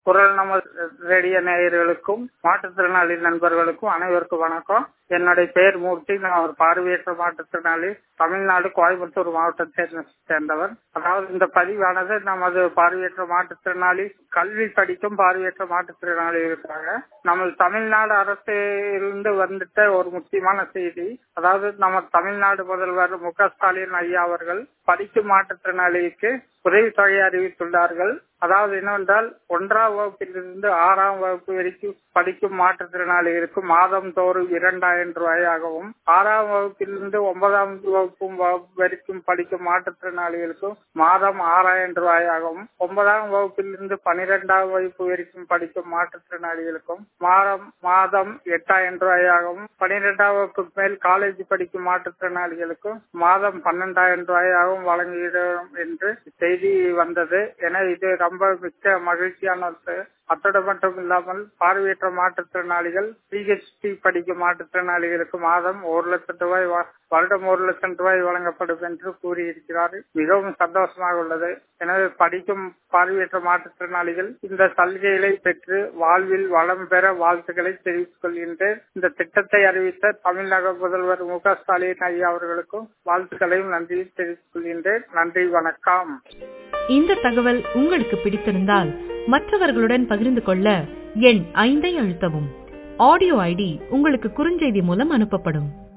குரல் நம ரேடியோ நேயர்களுக்கும் மாற்றுத்திறனாளி நண்பர்களுக்கும் அனைவருக்கும் வணக்கம் என்னுடைய பெயர் மூர்த்தி நான் ஒரு பார்வையற்ற மாற்றுத்திறனாளி தமிழ்நாடு கோயம்புத்தூர் மாவட்டத்தை சேர்ந்தவர் அதாவது இந்த பதிவானது நமது பார்வையற்ற மாற்றுத்திறனாளி கல்வி படிக்கும் பார்வையற்ற மாற்றுத்திறனாளிகளுக்காக நமது தமிழ்நாடு அரசிலிருந்து வந்துட்ட ஒரு முக்கியமான செய்தி அதாவது நம்ம தமிழ்நாடு முதல்வர் மு க ஸ்டாலின் ஐயா அவர்கள் படிக்கும் மாற்றுத்திறனாளிக்கு உதவித்தொகை அறிவித்துள்ளார்கள் அதாவது என்னவென்றால் ஒன்றாம் வகுப்பிலிருந்து ஆறாம் வகுப்பு வரைக்கும் படிக்கும் மாற்றுத்திறனாளிகளுக்கு மாதம் தோறும் இரண்டாயிரம் ரூபாயாகவும் ஆறாம் வகுப்பிலிருந்து ஒன்பதாம் வகுப்பு வரைக்கும் படிக்கும் மாற்றுத்திறனாளிகளுக்கும் மாதம் ஆறாயிரம் ரூபாயாகவும் ஒன்பதாம் வகுப்பிலிருந்து பனிரெண்டாம் வகுப்பு வரைக்கும் படிக்கும் மாற்றுத்திறனாளிகளுக்கும் மாதம் மாதம் எட்டாயிரம் ரூபாயாகவும் பனிரெண்டாம் வகுப்பு மேல் காலேஜ் படிக்கும் மாற்றுத்திறனாளிகளுக்கும் மாதம் பன்னெண்டாயிரம் ரூபாயாகவும் வழங்கிடும் என்று செய்தி வந்தது என இது ரொம்ப மிக்க மகிழ்ச்சியான அத்தோடு மட்டும் இல்லாமல் பார்வையற்ற மாற்றுத்திறனாளிகள் பிஹெச்டி படிக்கும் மாற்றுத்திறனாளிகளுக்கு மாதம் ஒரு லட்சம் ரூபாய் வருடம் ஒரு லட்சம் ரூபாய் வழங்கப்படும் என்று கூறியிருக்கிறார் மிகவும் சந்தோஷமாக உள்ளது எனவே படிக்கும் பார்வையற்ற மாற்றுத்திறனாளிகள் இந்த சலுகைகளை பெற்று வாழ்வில் வளம் பெற வாழ்த்துக்களை தெரிவித்துக் கொள்கின்றேன் இந்த திட்டத்தை அறிவித்த தமிழக முதல்வர் மு க ஸ்டாலின் ஐயா அவர்களுக்கும் வாழ்த்துக்களையும் நன்றி தெரிவித்துக் கொள்கின்றேன் நன்றி வணக்கம் இந்த தகவல் உங்களுக்கு பிடித்திருந்தால் மற்றவர்களுடன் பகிர்ந்து கொள்ள எண் ஐந்தை அழுத்தவும் ஆடியோ ஐடி உங்களுக்கு குறுஞ்செய்தி மூலம் அனுப்பப்படும்